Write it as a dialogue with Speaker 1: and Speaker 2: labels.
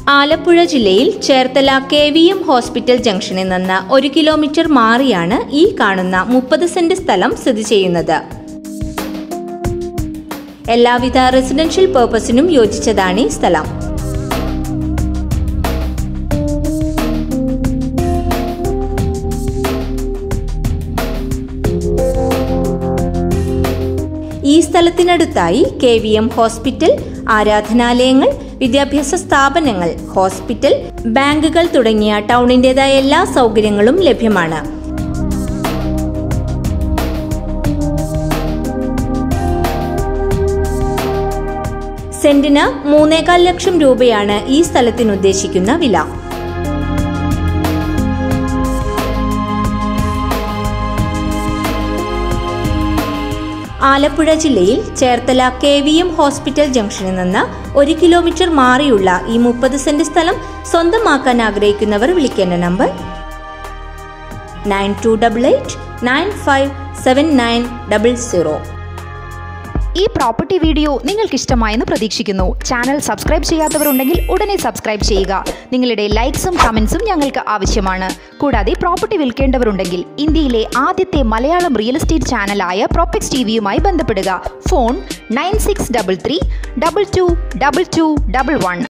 Speaker 1: ആലപ്പുഴ ജില്ലയിൽ Cherthala K V M hospital ജംഗ്ഷനിൽ നിന്ന് ഒരു കിലോമീറ്റർ മാറിയാണ് ഈ കാണുന്ന മുപ്പത് സെന്റ് സ്ഥലം സ്ഥിതി ചെയ്യുന്നത് എല്ലാവിധ റെസിഡൻഷ്യൽ പേർപ്പസിനും യോജിച്ചതാണ് ഈ സ്ഥലം ഈ സ്ഥലത്തിനടുത്തായി കെ വി എം ഹോസ്പിറ്റൽ ആരാധനാലയങ്ങൾ വിദ്യാഭ്യാസ സ്ഥാപനങ്ങൾ ഹോസ്പിറ്റൽ ബാങ്കുകൾ തുടങ്ങിയ ടൗണിന്റേതായ എല്ലാ സൗകര്യങ്ങളും ലഭ്യമാണ് സെന്റിന് മൂന്നേകാൽ ലക്ഷം രൂപയാണ് ഈ സ്ഥലത്തിന് ഉദ്ദേശിക്കുന്ന വില ആലപ്പുഴ ജില്ലയിൽ Cherthala K V M hospital ജംഗ്ഷനിൽ നിന്ന് ഒരു കിലോമീറ്റർ മാറിയുള്ള ഈ മുപ്പത് സെന്റ് സ്ഥലം സ്വന്തമാക്കാൻ ആഗ്രഹിക്കുന്നവർ വിളിക്കേണ്ട number nine two double eight nine five seven nine double zero
Speaker 2: ഈ പ്രോപ്പർട്ടി വീഡിയോ നിങ്ങൾക്ക് ഇഷ്ടമായെന്ന് പ്രതീക്ഷിക്കുന്നു ചാനൽ സബ്സ്ക്രൈബ് ചെയ്യാത്തവരുണ്ടെങ്കിൽ ഉടനെ സബ്സ്ക്രൈബ് ചെയ്യുക നിങ്ങളുടെ ലൈക്സും കമൻസും ഞങ്ങൾക്ക് ആവശ്യമാണ് കൂടാതെ പ്രോപ്പർട്ടി വിൽക്കേണ്ടവരുണ്ടെങ്കിൽ ഇന്ത്യയിലെ ആദ്യത്തെ മലയാളം റിയൽ എസ്റ്റേറ്റ് ചാനലായ പ്രോപ്പക്സ് ടി വിയുമായി ബന്ധപ്പെടുക phone nine six double three double two double two double one